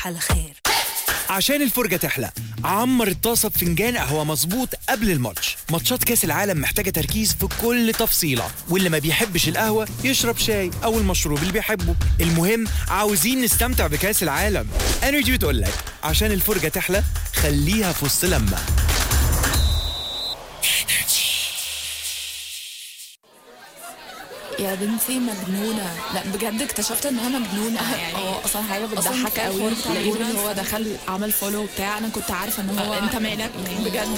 على خير عشان الفرجة تحلى عمر الطاسة بفنجان قهوة مظبوط قبل الماتش ماتشات كاس العالم محتاجة تركيز في كل تفصيلة واللي ما بيحبش القهوة يشرب شاي أو المشروب اللي بيحبه المهم عاوزين نستمتع بكاس العالم انرجي بتقولك عشان الفرجة تحلى خليها في وسط لمة يا بنتي مجنونة لا بجد اكتشفت انها مجنونة يعني اه اصلا حاجه أصلاً بتضحك في قوي الحوار بتاع لقيت ان الجولة هو دخل عمل فولو بتاع انا كنت عارفه ان هو انت مالك يعني بجد